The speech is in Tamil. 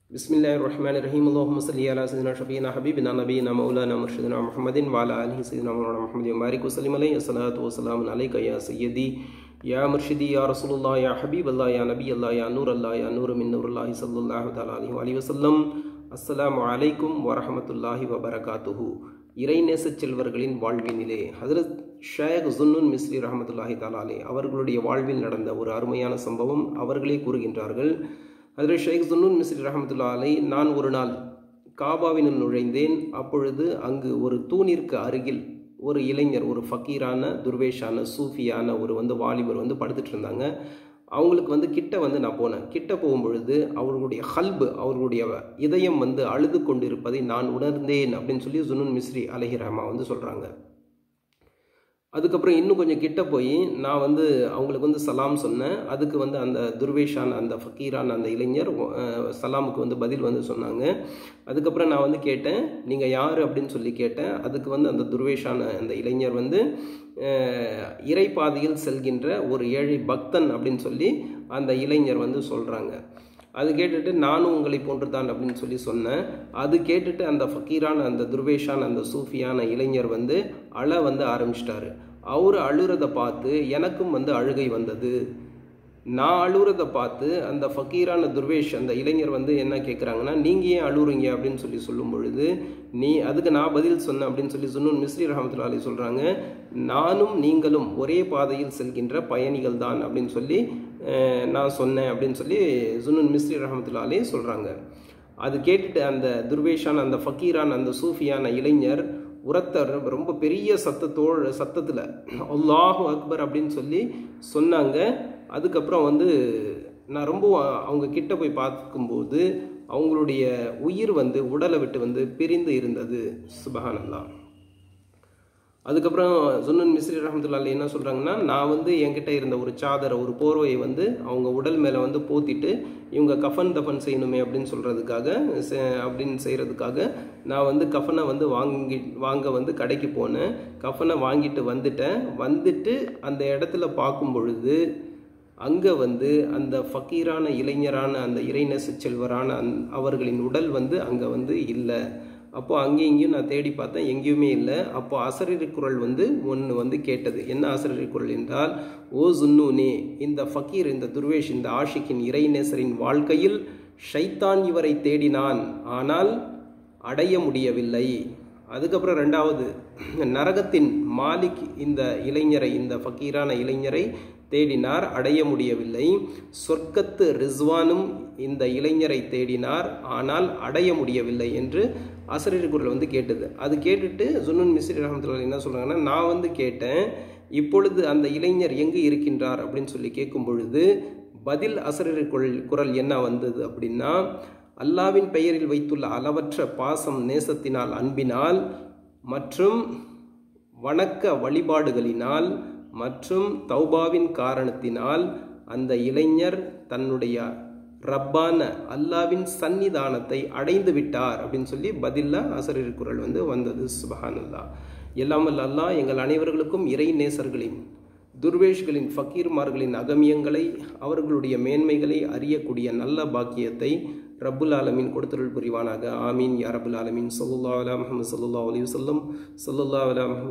بسم الله الرحمن الرحيم اللهم صل على سيدنا شفينا حبيبنا نبينا مولانا مرشدنا محمد وعلى آله سيدنا مولانا محمد وبارك وسلم عليه الصلاة والسلام عليك يا سيدي يا مرشدي يا رسول الله يا حبيب الله يا نبي الله يا نور الله يا نور من نور الله صلى الله تعالى عليه وآله وسلم அஸ்ஸலாமு அலைக்கும் வரஹமத்துல்லாஹி வபரகாத்துஹு இறைநேச செல்வர்களின் வாழ்வினிலே ஹதரத் ஷேக் ஜுன்னுன் மிஸ்ரி ரஹமத்துல்லாஹி தாலாலே அவர்களுடைய வாழ்வில் நடந்த ஒரு அருமையான சம்பவம் அவர்களே கூறுகின்றார்கள் ஹதரத் ஷேக் ஜுன்னுன் மிஸ்ரி ரஹமத்துல்லா அலை நான் ஒரு நாள் காபாவினுள் நுழைந்தேன் அப்பொழுது அங்கு ஒரு தூணிற்கு அருகில் ஒரு இளைஞர் ஒரு ஃபக்கீரான துர்வேஷான சூஃபியான ஒரு வந்து வாலிபர் வந்து படுத்துட்டு இருந்தாங்க அவங்களுக்கு வந்து கிட்ட வந்து நான் போனேன் கிட்ட போகும்பொழுது அவர்களுடைய ஹல்பு அவர்களுடைய இதயம் வந்து அழுது கொண்டிருப்பதை நான் உணர்ந்தேன் அப்படின்னு சொல்லி ஜுனுன் மிஸ்ரி அலஹி ரஹ்மா வந்து சொல்கிறாங்க அதுக்கப்புறம் இன்னும் கொஞ்சம் கிட்ட போய் நான் வந்து அவங்களுக்கு வந்து சலாம் சொன்னேன் அதுக்கு வந்து அந்த துர்வேஷான அந்த ஃபக்கீரான அந்த இளைஞர் சலாமுக்கு வந்து பதில் வந்து சொன்னாங்க அதுக்கப்புறம் நான் வந்து கேட்டேன் நீங்கள் யார் அப்படின்னு சொல்லி கேட்டேன் அதுக்கு வந்து அந்த துர்வேஷான அந்த இளைஞர் வந்து இறைப்பாதையில் செல்கின்ற ஒரு ஏழை பக்தன் அப்படின்னு சொல்லி அந்த இளைஞர் வந்து சொல்கிறாங்க அது கேட்டுட்டு நானும் உங்களை போன்று தான் அப்படின்னு சொல்லி சொன்னேன் அது கேட்டுட்டு அந்த ஃபக்கீரான அந்த துர்வேஷான அந்த சூஃபியான இளைஞர் வந்து அழ வந்து ஆரம்பிச்சிட்டாரு அவர் அழுறதை பார்த்து எனக்கும் வந்து அழுகை வந்தது நான் அழுறதை பார்த்து அந்த ஃபக்கீரான துர்வேஷ் அந்த இளைஞர் வந்து என்ன கேட்குறாங்கன்னா நீங்கள் ஏன் அழுவுறீங்க அப்படின்னு சொல்லி சொல்லும் பொழுது நீ அதுக்கு நான் பதில் சொன்னேன் அப்படின்னு சொல்லி சொன்னோம் மிஸ்ரி ரஹமத்துல்லா அலி சொல்கிறாங்க நானும் நீங்களும் ஒரே பாதையில் செல்கின்ற பயணிகள் தான் அப்படின்னு சொல்லி நான் சொன்னேன் அப்படின்னு சொல்லி ஜுனுன் மிஸ்ரி ரஹமத்துல்லா அலி சொல்கிறாங்க அது கேட்டுட்டு அந்த துர்வேஷான அந்த ஃபக்கீரான அந்த சூஃபியான இளைஞர் உரத்தர் ரொம்ப பெரிய சத்தத்தோடு சத்தத்தில் அல்லாஹு அக்பர் அப்படின்னு சொல்லி சொன்னாங்க அதுக்கப்புறம் வந்து நான் ரொம்ப அவங்க கிட்ட போய் பார்க்கும்போது அவங்களுடைய உயிர் வந்து உடலை விட்டு வந்து பிரிந்து இருந்தது சுபஹானல்லா அதுக்கப்புறம் சுன்னன் மிஸ்ரி ரஹமத்துல்லால என்ன சொல்கிறாங்கன்னா நான் வந்து என்கிட்ட இருந்த ஒரு சாதரை ஒரு போர்வையை வந்து அவங்க உடல் மேலே வந்து போத்திட்டு இவங்க கஃபன் தஃபன் செய்யணுமே அப்படின்னு சொல்கிறதுக்காக அப்படின்னு செய்கிறதுக்காக நான் வந்து கஃபனை வந்து வாங்கி வாங்க வந்து கடைக்கு போனேன் கஃபனை வாங்கிட்டு வந்துட்டேன் வந்துட்டு அந்த இடத்துல பார்க்கும் பொழுது அங்கே வந்து அந்த ஃபக்கீரான இளைஞரான அந்த இறைநேச செல்வரான அந் அவர்களின் உடல் வந்து அங்கே வந்து இல்லை அப்போ அங்கேயும் இங்கேயும் நான் தேடி பார்த்தேன் எங்கேயுமே இல்லை அப்போ அசரீரி குரல் வந்து ஒன்று வந்து கேட்டது என்ன அசரீரி குரல் என்றால் ஓ ஜுன்னூனே இந்த ஃபக்கீர் இந்த துர்வேஷ் இந்த ஆஷிக்கின் இறைநேசரின் வாழ்க்கையில் ஷைத்தான் இவரை தேடினான் ஆனால் அடைய முடியவில்லை அதுக்கப்புறம் ரெண்டாவது நரகத்தின் மாலிக் இந்த இளைஞரை இந்த ஃபக்கீரான இளைஞரை தேடினார் அடைய முடியவில்லை சொர்க்கத்து ரிஸ்வானும் இந்த இளைஞரை தேடினார் ஆனால் அடைய முடியவில்லை என்று அசரீர் குரல் வந்து கேட்டது அது கேட்டுட்டு ஜுனுன் மிஸ்ரி ரஹமத்துல்லா என்ன சொல்கிறாங்கன்னா நான் வந்து கேட்டேன் இப்பொழுது அந்த இளைஞர் எங்கு இருக்கின்றார் அப்படின்னு சொல்லி கேட்கும் பொழுது பதில் அசரீர் குரல் குரல் என்ன வந்தது அப்படின்னா அல்லாவின் பெயரில் வைத்துள்ள அளவற்ற பாசம் நேசத்தினால் அன்பினால் மற்றும் வணக்க வழிபாடுகளினால் மற்றும் தௌபாவின் காரணத்தினால் அந்த இளைஞர் தன்னுடைய ரப்பான அல்லாவின் சன்னிதானத்தை அடைந்து விட்டார் அப்படின்னு சொல்லி பதில்லா அசரீர் குரல் வந்து வந்தது சுபஹானல்லா எல்லாம் அல்லா எங்கள் அனைவர்களுக்கும் இறை நேசர்களின் துர்வேஷ்களின் ஃபக்கீர்மார்களின் அகமியங்களை அவர்களுடைய மேன்மைகளை அறியக்கூடிய நல்ல பாக்கியத்தை ரப்புல் ஆலமின் கொடுத்தருள் புரிவானாக ஆமீன் யா ரபுல் ஆலமின் சொல்லுல்லா அலா முஹமது சொல்லுல்லா அலி வல்லம் சொல்லுல்லா அலா